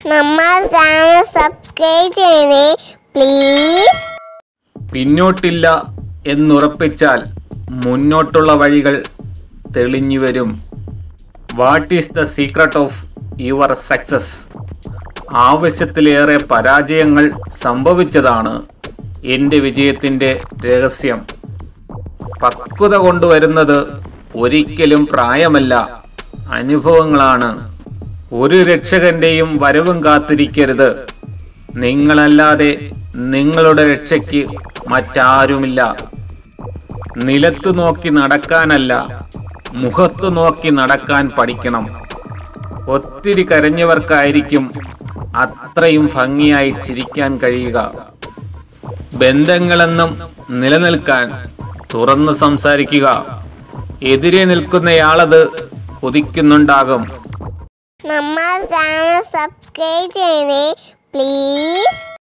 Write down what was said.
നമ്മൾ channel subscribe ചെയ്യണേ please പിന്നോട്ടില്ല എന്നുറപ്പിച്ചാൽ മുന്നോട്ടുള്ള വഴികൾ തെളിഞ്ഞു വരും what is the secret of your success ആവശ്യത്തിലേറെ പരാജയങ്ങൾ സംഭവിച്ചതാണ് എൻ്റെ വിജയത്തിൻ്റെ രഹസ്യം പക്വത കൊണ്ടുവരുന്നത് ഒരിക്കലും പ്രായമല്ല അനുഭവങ്ങളാണ് ഒരു രക്ഷകന്റെയും വരവും കാത്തിരിക്കരുത് നിങ്ങളല്ലാതെ നിങ്ങളുടെ രക്ഷയ്ക്ക് മറ്റാരുമില്ല നിലത്തു നോക്കി നടക്കാനല്ല മുഖത്തു നോക്കി നടക്കാൻ പഠിക്കണം ഒത്തിരി കരഞ്ഞവർക്കായിരിക്കും അത്രയും ഭംഗിയായി ചിരിക്കാൻ കഴിയുക ബന്ധങ്ങളെന്നും നിലനിൽക്കാൻ തുറന്നു സംസാരിക്കുക എതിരെ നിൽക്കുന്നയാളത് കൊതിക്കുന്നുണ്ടാകും നമ്മൾ ചാനൽ സബ്സ്ക്രൈബ് ചെയ്യണേ പ്ലീസ്